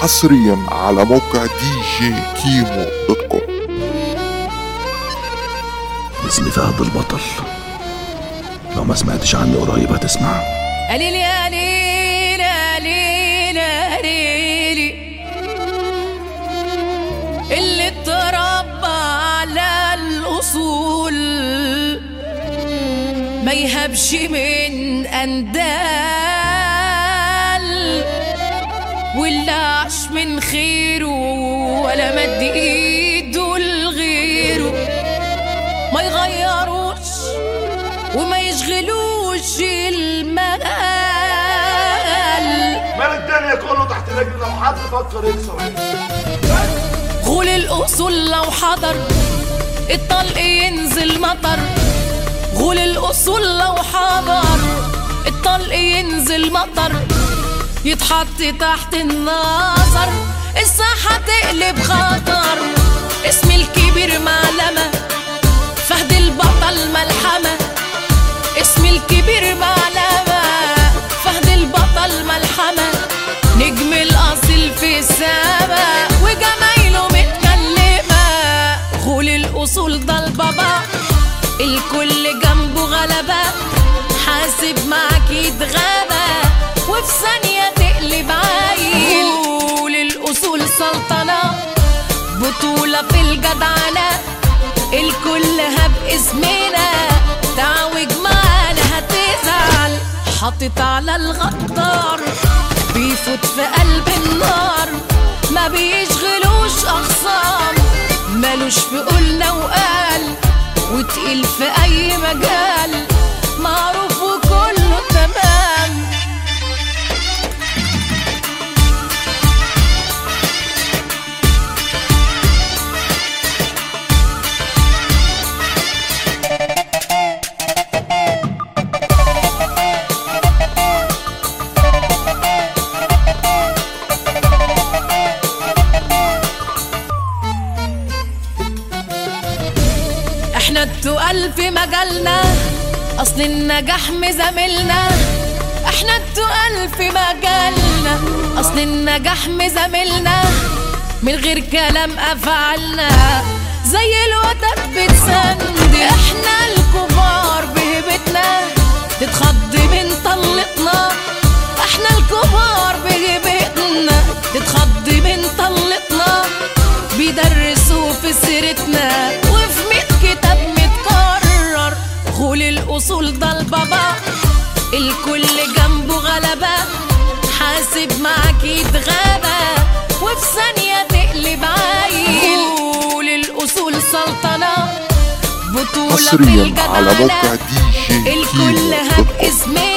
حصريا على موقع دي جي كيمو دوت كوم اسمي فهد البطل لو ما سمعتش عني قريب هتسمع قليل يا ليل يا ليل يا ليلي اللي اتربى على الأصول ما يهبش من أندال واللي عاش من خيره ولا مد ايده لغيره ما يغيروش وما يشغلوش المجال مال الدنيا كله تحت رجلي لو حد فكر يكسر غول الأصول لو حضر الطلق ينزل مطر غول الأصول لو حضر الطلق ينزل مطر يتحط تحت النظر الساحة تقلب خطر اسم الكبير معلمة فهد البطل ملحمة اسم الكبير معلمة فهد البطل ملحمة نجم الأصيل في السما وجمايله متكلمة غول الأصول ده البابا الكل جنبه غلبة حاسب معاك يتغابى وفي ثانية تقلب عايل غول الأصول سلطنة بطولة في الجدعنة الكل هب اسمنا تعوج معانا هتزعل حاطط على الغدار بيفوت في قلب النار ما بيشغلوش أخصام مالوش في قلنا وقال وتقيل في أي مجال معروف وكله تمام احنا التقال في مجالنا اصل النجاح مزاملنا احنا التقال في مجالنا اصل النجاح مزاملنا من غير كلام افعالنا زي الوتد بتسند احنا الكبار بهبتنا تتخض من طلتنا احنا الكبار بهبتنا تتخض من طلتنا بيدرسوا في سيرتنا وفي ميت كتاب متكرر غول الأصول ده البابا الكل جنبه غلبة حاسب معاك يتغابى وفي ثانية تقلب عايل غول الأصول سلطنة بطولة في حصرياً على موقع الجدعنة دي جي الكل كيمو هب دوت كوم. اسمنا